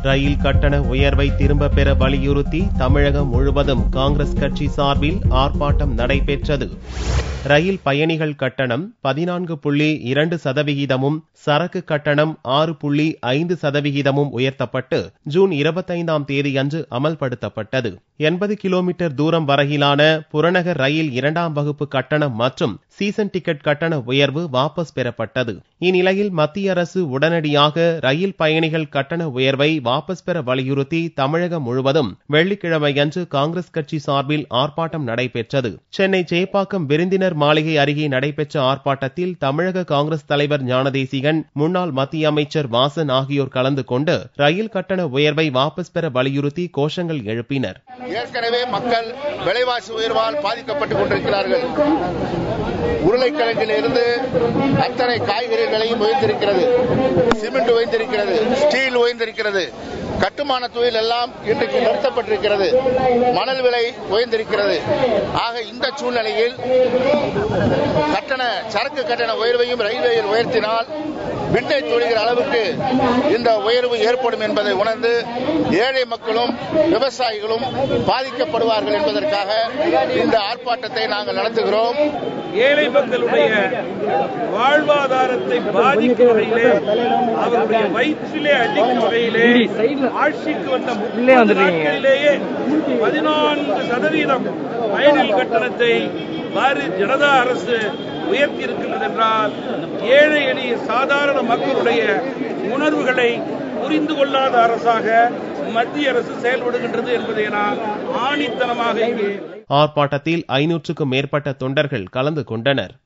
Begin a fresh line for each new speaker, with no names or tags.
ரயில் கட்டண உயர்வை திரும்பப் பெற வலியுறுத்தி தமிழகம் முழுவதும் காங்கிரஸ் கட்சி சார்பில் ஆர்ப்பாட்டம் நடைபெற்றது ரயில் பயணிகள் கட்டணம் பதினான்கு புள்ளி இரண்டு சதவிகிதமும் சரக்கு கட்டணம் ஆறு புள்ளி ஐந்து சதவிகிதமும் உயர்த்தப்பட்டு ஜூன் இருபத்தைந்தாம் தேதியன்று அமல்படுத்தப்பட்டது எண்பது கிலோமீட்டர் தூரம் வரையிலான புறநகர் ரயில் இரண்டாம் வகுப்பு கட்டணம் மற்றும் சீசன் டிக்கெட் கட்டண உயர்வு வாபஸ் பெறப்பட்டது இந்நிலையில் மத்திய அரசு உடனடியாக ரயில் பயணிகள் கட்டண உயர்வை வாபஸ் பெற வலியுறுத்தி தமிழகம் முழுவதும் வெள்ளிக்கிழமையன்று காங்கிரஸ் கட்சி சார்பில் ஆர்ப்பாட்டம் நடைபெற்றது சென்னை சேப்பாக்கம் விருந்தினர் மாளிகை அருகே நடைபெற்ற ஆர்ப்பாட்டத்தில் தமிழக காங்கிரஸ் தலைவர் ஞானதேசிகன் முன்னாள் மத்திய அமைச்சர் வாசன் ஆகியோர் கலந்து கொண்டு ரயில் கட்டண உயர்வை வாபஸ் பெற வலியுறுத்தி கோஷங்கள் எழுப்பினர்
ஏற்கனவே மக்கள் விலைவாசி உயர்வால் பாதிக்கப்பட்டுக் கொண்டிருக்கிறார்கள் உருளைக்கிழங்கில் இருந்து அத்தனை காய்கறிகளையும் உயர்ந்திருக்கிறது சிமெண்ட் உயர்ந்திருக்கிறது ஸ்டீல் உயர்ந்திருக்கிறது கட்டுமான தொழில் எல்லாம் இன்றைக்கு நிறுத்தப்பட்டிருக்கிறது மணல் விலை உயர்ந்திருக்கிறது ஆக இந்த சூழ்நிலையில் கட்டண சரக்கு கட்டண உயர்வையும் ரயில்வேயில் உயர்த்தினால் விண்ணை தொழுகிற அளவுக்கு இந்த உயர்வு ஏற்படும் என்பதை உணர்ந்து ஏழை மக்களும் விவசாயிகளும் பாதிக்கப்படுவார்கள் என்பதற்காக இந்த ஆர்ப்பாட்டத்தை நாங்கள் நடத்துகிறோம்
ஏழை மக்களுடைய வாழ்வாதாரத்தை பாதிக்கும் வகையிலே அவருடைய வயிற்றிலே அடிக்கும் வகையிலே ஆட்சிக்கு வந்த முப்பது நாட்களிலேயே பதினான்கு சதவீதம் பயணில் கட்டணத்தை பாரதிய ஜனதா அரசு உயர்த்தி இருக்கின்றது என்றால் ஏழை எளிய சாதாரண மக்களுடைய உணர்வுகளை புரிந்து கொள்ளாத அரசாக மத்திய அரசு செயல்படுகின்றது என்பதை நான் ஆணித்தனமாக இங்கே
ஆர்ப்பாட்டத்தில் ஐநூற்றுக்கும் மேற்பட்ட தொண்டர்கள் கலந்து கொண்டனர்